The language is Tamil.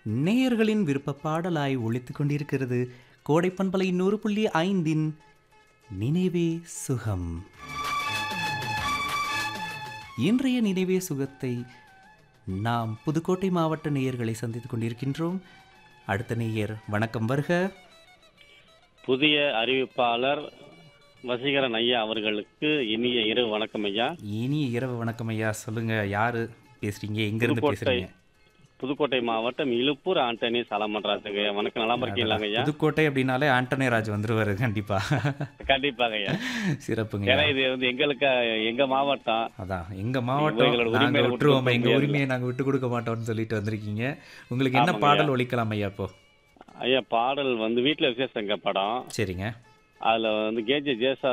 நேயர்களின் விருப்ப பாடலாய் ஒழித்துக் கொண்டிருக்கிறது கோடை பண்பலை நூறு புள்ளி ஐந்தின் நினைவே சுகம் இன்றைய நினைவே சுகத்தை நாம் புதுக்கோட்டை மாவட்ட நேயர்களை சந்தித்துக் கொண்டிருக்கின்றோம் அடுத்த நேயர் வணக்கம் வருக புதிய அறிவிப்பாளர் வசீகரன் ஐயா அவர்களுக்கு இனிய இரவு வணக்கம் ஐயா இனிய இரவு வணக்கம் ஐயா சொல்லுங்க யாரு பேசுறீங்க எங்க இருந்து புதுக்கோட்டை பேசுறீங்க புதுக்கோட்டை மாவட்டம் இழுப்பூர் ஆண்டனி சாலமன்றாசுங்க வணக்கம் நல்லா இருக்கீங்களாங்க ஐயா புதுக்கோட்டை அப்படின்னாலே ஆண்டனி ராஜ் வந்துருவாரு கண்டிப்பா கண்டிப்பாக ஐயா சிறப்புங்க ஏன்னா இது வந்து எங்களுக்கு எங்க மாவட்டம் அதான் எங்க மாவட்டம் எங்களோட நாங்க உரிமையை விட்டு விட்டுருவோம் கொடுக்க எங்க முடியாது. உரிமையை நாங்க விட்டு கொடுக்க மாட்டோம்னு சொல்லிட்டு வந்திருக்கீங்க உங்களுக்கு என்ன ஆமாங்க பாடல் ஒலிக்கலாம் ஐயா இப்போ ஐயா பாடல் வந்து வீட்டுல விசேஷங்க படம் சரிங்க அதுல வந்து கேஜே ஜேசா